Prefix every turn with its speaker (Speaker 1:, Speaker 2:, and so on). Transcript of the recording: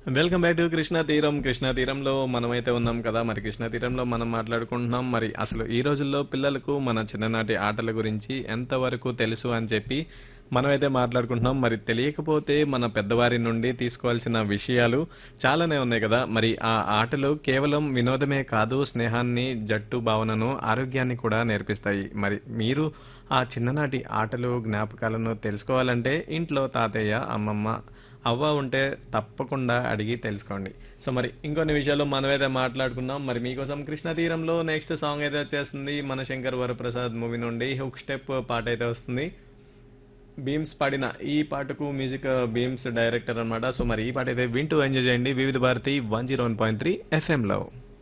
Speaker 1: welcome back to Krishna తీరం కృష్ణా తీరంలో మనమైతే ఉన్నాం కదా మరి కృష్ణా తీరంలో మనం మాట్లాడుకుంటున్నాం మరి అసలు ఈ రోజుల్లో పిల్లలకు మన చిన్ననాటి ఆటల గురించి ఎంతవరకు తెలుసు అని చెప్పి మనమైతే మాట్లాడుకుంటున్నాం మరి తెలియకపోతే మన పెద్దవారి నుండి తీసుకోవాల్సిన విషయాలు చాలానే ఉన్నాయి కదా మరి ఆ ఆటలు కేవలం వినోదమే కాదు స్నేహాన్ని జట్టు భావనను ఆరోగ్యాన్ని కూడా నేర్పిస్తాయి మరి మీరు ఆ చిన్ననాటి ఆటలు జ్ఞాపకాలను తెలుసుకోవాలంటే ఇంట్లో తాతయ్య అమ్మమ్మ అవ్వ ఉంటే తప్పకుండా అడిగి తెలుసుకోండి సో మరి ఇంకొన్ని విషయాలు మనమైతే మాట్లాడుకుందాం మరి మీకోసం కృష్ణ తీరంలో నెక్స్ట్ సాంగ్ అయితే వచ్చేస్తుంది మన శంకర్ వరప్రసాద్ మూవీ నుండి హుక్ స్టెప్ పాట అయితే వస్తుంది బీమ్స్ పాడిన ఈ పాటకు మ్యూజిక్ బీమ్స్ డైరెక్టర్ అన్నమాట సో మరి ఈ పాట అయితే వింటూ ఎంజాయ్ చేయండి Vividh Bharati one zero one point three ఎఫ్ఎంలో